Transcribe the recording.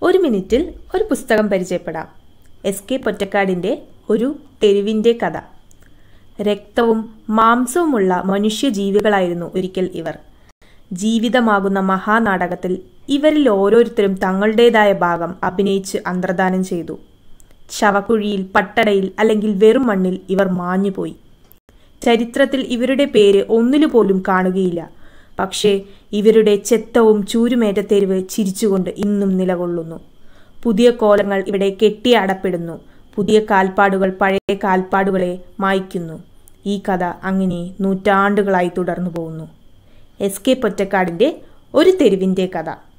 ഒരു മിനിറ്റിൽ ഒരു പുസ്തകം പരിചയപ്പെടാം എസ് കെ പൊറ്റക്കാടിൻ്റെ ഒരു തെരുവിൻ്റെ കഥ രക്തവും മാംസവുമുള്ള മനുഷ്യജീവികളായിരുന്നു ഒരിക്കൽ ഇവർ ജീവിതമാകുന്ന മഹാനാടകത്തിൽ ഇവരിൽ ഓരോരുത്തരും തങ്ങളുടേതായ ഭാഗം അഭിനയിച്ച് അന്തർദാനം ചെയ്തു ശവക്കുഴിയിൽ പട്ടടയിൽ അല്ലെങ്കിൽ വെറും മണ്ണിൽ ഇവർ മാഞ്ഞുപോയി ചരിത്രത്തിൽ ഇവരുടെ പേര് ഒന്നിലുപോലും കാണുകയില്ല പക്ഷേ ഇവരുടെ ചെത്തവും ചൂരുമേറ്റ തെരുവ് ചിരിച്ചുകൊണ്ട് ഇന്നും നിലകൊള്ളുന്നു പുതിയ കോലങ്ങൾ ഇവിടെ കെട്ടിയടപ്പെടുന്നു പുതിയ കാൽപ്പാടുകൾ പഴയ കാൽപ്പാടുകളെ മായ്ക്കുന്നു ഈ കഥ അങ്ങനെ നൂറ്റാണ്ടുകളായി തുടർന്നു പോകുന്നു എസ് കെ പൊറ്റക്കാടിൻ്റെ ഒരു തെരുവിൻ്റെ കഥ